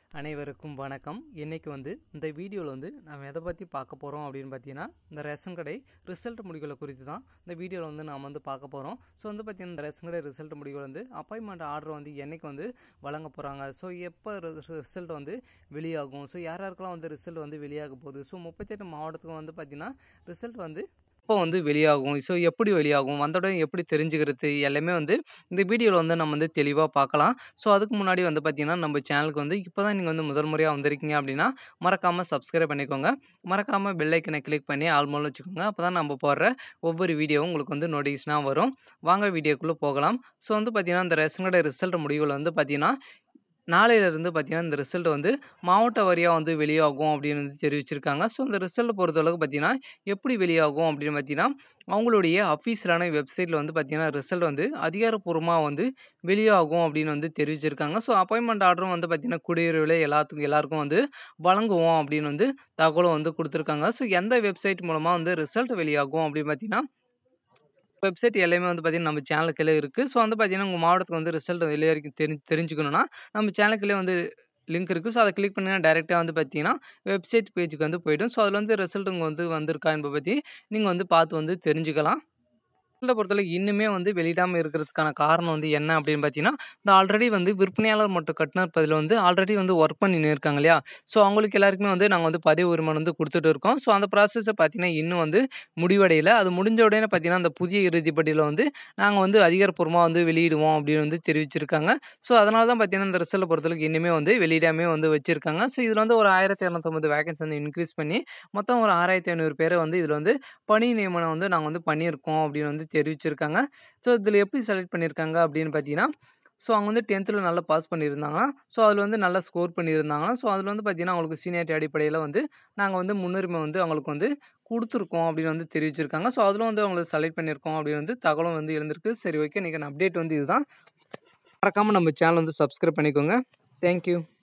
அனைவருக்கும் வணக்கம் இன்றைக்கி வந்து இந்த வீடியோவில் வந்து நாம் எதை பற்றி பார்க்க போகிறோம் அப்படின்னு பார்த்தீங்கன்னா இந்த ரேஷன் கடை ரிசல்ட் முடிவுகளை குறித்து தான் இந்த வீடியோவில் வந்து நாம் வந்து பார்க்க போகிறோம் ஸோ வந்து பார்த்தீங்கன்னா இந்த ரேஷன் கடை ரிசல்ட் முடிவுகள் வந்து அப்பாயின்மெண்ட் ஆர்டர் வந்து என்னைக்கு வந்து வழங்க போகிறாங்க ஸோ எப்போ ரிசல்ட் வந்து வெளியாகும் ஸோ யார் யாருக்கெல்லாம் வந்து ரிசல்ட் வந்து வெளியாக போகுது ஸோ முப்பத்தெட்டு மாவட்டத்துக்கு வந்து பார்த்தீங்கன்னா ரிசல்ட் வந்து எப்போ வந்து வெளியாகும் ஸோ எப்படி வெளியாகும் வந்தவுடனே எப்படி தெரிஞ்சுக்கிறது எல்லாமே வந்து இந்த வீடியோவில் வந்து நம்ம வந்து தெளிவாக பார்க்கலாம் ஸோ அதுக்கு முன்னாடி வந்து பார்த்தீங்கன்னா நம்ம சேனலுக்கு வந்து இப்போ தான் நீங்கள் வந்து முதல் முறையாக வந்திருக்கீங்க அப்படின்னா மறக்காமல் சப்ஸ்கிரைப் பண்ணிக்கோங்க மறக்காமல் பெல் ஐக்கனை கிளிக் பண்ணி ஆல் மூலம் வச்சுக்கோங்க அப்போ தான் நம்ம போடுற ஒவ்வொரு வீடியோவும் உங்களுக்கு வந்து நோட்டிஃபிகேஷனாக வரும் வாங்க வீடியோக்குள்ளே போகலாம் ஸோ வந்து பார்த்தீங்கன்னா இந்த ரேஷன் கடை ரிசல்ட் முடிவுகள் வந்து பார்த்தீங்கன்னா நாளையிலேருந்து பார்த்தீங்கன்னா இந்த ரிசல்ட் வந்து மாவட்ட வாரியாக வந்து வெளியாகும் அப்படின்னு வந்து தெரிவிச்சிருக்காங்க ஸோ இந்த ரிசல்ட் பொறுத்தளவுக்கு பார்த்தீங்கன்னா எப்படி வெளியாகும் அப்படின்னு பார்த்தீங்கன்னா அவங்களுடைய அஃபீஷியலான வெப்சைட்டில் வந்து பார்த்தீங்கன்னா ரிசல்ட் வந்து அதிகாரப்பூர்வமாக வந்து வெளியாகும் அப்படின்னு வந்து தெரிவிச்சிருக்காங்க ஸோ அப்பாயின்மெண்ட் ஆர்டரும் வந்து பார்த்தீங்கன்னா குடியுரிவில் எல்லாத்துக்கும் எல்லாருக்கும் வந்து வழங்குவோம் அப்படின்னு வந்து தகவலும் வந்து கொடுத்துருக்காங்க ஸோ எந்த வெப்சைட் மூலமாக வந்து ரிசல்ட் வெளியாகும் அப்படின்னு பார்த்தீங்கன்னா வெப்சைட் எல்லாமே வந்து பார்த்தீங்கன்னா நம்ம சேனலுக்குள்ளே இருக்குது ஸோ வந்து பார்த்தீங்கன்னா உங்கள் மாவட்டத்துக்கு வந்து ரிசல்ட் வெளியே வரைக்கும் தெரி தெரிஞ்சுக்கணுன்னா நம்ம சேனலுக்குள்ளே வந்து லிங்க் இருக்குது ஸோ அதை கிளிக் பண்ணிங்கன்னா டேரெக்டாக வந்து பார்த்தீங்கன்னா வெப்சைட் பேஜுக்கு வந்து போய்டும் ஸோ அதில் வந்து ரிசல்ட் உங்கள் வந்து வந்திருக்கா என்பதை பற்றி நீங்கள் வந்து பார்த்து வந்து தெரிஞ்சுக்கலாம் ரிசல்ட்டை பொறுத்தளவுக்கு இன்னுமே வந்து வெளியிடாமல் இருக்கிறதுக்கான காரணம் வந்து என்ன அப்படின்னு பார்த்தீங்கன்னா இந்த ஆல்ரெடி வந்து விற்பனையாளர் மற்றும் கட்டணர் பதில் வந்து ஆல்ரெடி வந்து ஒர்க் பண்ணின்னு இருக்காங்க இல்லையா ஸோ அவங்களுக்கு எல்லாருக்குமே வந்து நாங்கள் வந்து பதிவு உரிமம் வந்து கொடுத்துட்டு இருக்கோம் ஸோ அந்த ப்ராசஸை பார்த்தீங்கன்னா இன்னும் வந்து முடிவடையலை அது முடிஞ்ச உடனே பார்த்தீங்கன்னா அந்த புதிய இறுதிப்பட்டியில் வந்து நாங்கள் வந்து அதிகாரப்பூர்வமாக வந்து வெளியிடுவோம் அப்படின்னு வந்து தெரிவிச்சிருக்காங்க ஸோ அதனால தான் பார்த்தீங்கன்னா இந்த ரிசல்ட்டை பொறுத்தளவுக்கு இன்னுமே வந்து வெளியிடாமே வந்து வச்சிருக்காங்க ஸோ இதில் வந்து ஒரு ஆயிரத்தி இரநூத்தொம்பது வேகன்சி வந்து இன்க்ரீஸ் பண்ணி மொத்தம் ஒரு ஆறாயிரத்தி ஐநூறு பேரை வந்து இதில் வந்து பணி நியமனம் வந்து நாங்கள் வந்து பண்ணியிருக்கோம் அப்படின்னு வந்து தெரிவிச்சிருக்காங்க ஸோ இதில் எப்படி செலக்ட் பண்ணியிருக்காங்க அப்படின்னு பார்த்தீங்கன்னா ஸோ அவங்க வந்து டென்த்தில் நல்லா பாஸ் பண்ணியிருந்தாங்கன்னா ஸோ அதில் வந்து நல்லா ஸ்கோர் பண்ணியிருந்தாங்கன்னா ஸோ அதில் வந்து பார்த்தீங்கன்னா அவங்களுக்கு சீனியாரிட்டி அடிப்படையில் வந்து நாங்கள் வந்து முன்னுரிமை வந்து அவங்களுக்கு வந்து கொடுத்துருக்கோம் அப்படின்னு வந்து தெரிவிச்சிருக்காங்க ஸோ அதில் வந்து அவங்களுக்கு செலக்ட் பண்ணியிருக்கோம் அப்படின்னு வந்து தகவலும் வந்து இருந்திருக்கு சரி ஓகே இன்றைக்கி அப்டேட் வந்து இதுதான் மறக்காமல் நம்ம சேனல் வந்து சப்ஸ்கிரைப் பண்ணிக்கோங்க தேங்க்யூ